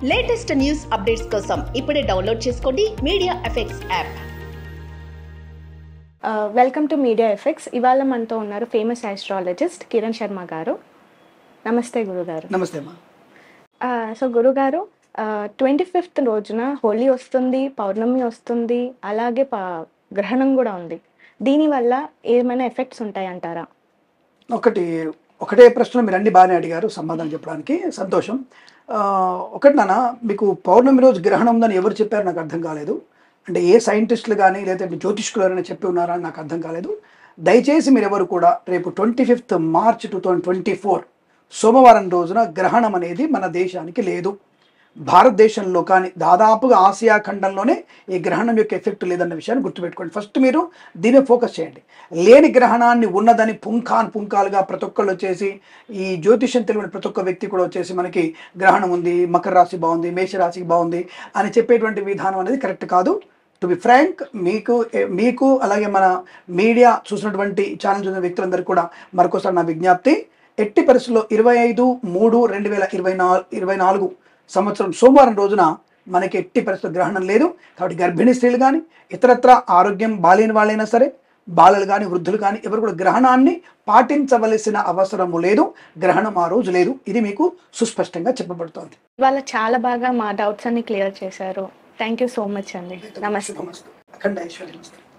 Latest news updates కోసం ఇప్పుడే download చేసుకోండి Media Effects app welcome to Media Effects ఇవాళ మనతో ఉన్నారు ఫేమస్ ఆస్ట్రాలజిస్ట్ కిరణ్ శర్మ గారు నమస్తే గురుగారు నమస్తే అమ్మా సో గురుగారు ట్వంటీ ఫిఫ్త్ రోజున హోలీ వస్తుంది పౌర్ణమి వస్తుంది అలాగే ప గ్రహణం కూడా ఉంది దీనివల్ల ఏమైనా ఎఫెక్ట్స్ ఉంటాయంటారా ఒకటి ఒకటే ప్రశ్న మీరు అన్ని బాగానే అడిగారు సమాధానం చెప్పడానికి సంతోషం ఆ, ఒకటి నాన్న మీకు పౌర్ణమి రోజు గ్రహణం ఉందని ఎవరు చెప్పారు నాకు అర్థం కాలేదు అంటే ఏ సైంటిస్టులు కానీ లేదా జ్యోతిష్కులు ఎవరైనా చెప్పి ఉన్నారా అని నాకు అర్థం కాలేదు దయచేసి మీరు ఎవరు కూడా రేపు twenty fifth March two thousand twenty four సోమవారం రోజున గ్రహణం అనేది మన దేశానికి లేదు భారతదేశంలో కానీ దాదాపుగా ఆసియా ఖండంలోనే ఈ గ్రహణం యొక్క ఎఫెక్ట్ లేదన్న విషయాన్ని గుర్తుపెట్టుకోండి ఫస్ట్ మీరు దీని ఫోకస్ చేయండి లేని గ్రహణాన్ని ఉన్నదని పుంఖాన్ పుంఖాలుగా ప్రతి ఒక్కళ్ళు వచ్చేసి ఈ జ్యోతిష్యం తెలియని ప్రతి ఒక్క వ్యక్తి కూడా వచ్చేసి మనకి గ్రహణం ఉంది మకర రాశి బాగుంది మేషరాశికి బాగుంది అని చెప్పేటువంటి విధానం అనేది కరెక్ట్ కాదు టు బి ఫ్రాంక్ మీకు మీకు అలాగే మన మీడియా చూసినటువంటి ఛానల్ చూసిన వ్యక్తులందరికీ కూడా మరొకసారి నా విజ్ఞప్తి ఎట్టి పరిస్థితుల్లో ఇరవై ఐదు మూడు రెండు వేల ఇరవై నాలుగు ఇరవై నాలుగు సంవత్సరం సోమవారం రోజున మనకి ఎట్టి పరిస్థితుల్లో గ్రహణం లేదు కాబట్టి గర్భిణీ స్త్రీలు కానీ ఇతరత్ర ఆరోగ్యం బాలేని వాళ్ళైనా సరే బాలలు కానీ వృద్ధులు కానీ ఎవరు కూడా గ్రహణాన్ని పాటించవలసిన అవసరము లేదు గ్రహణం ఆ రోజు లేదు ఇది మీకు సుస్పష్టంగా చెప్పబడుతోంది ఇవాళ చాలా బాగా మా డౌట్స్ అన్ని క్లియర్ చేశారు థ్యాంక్ యూ సో మచ్ అండి నమస్తే శుభమస్తు. అఖండ ఐశ్వర్యమస్తు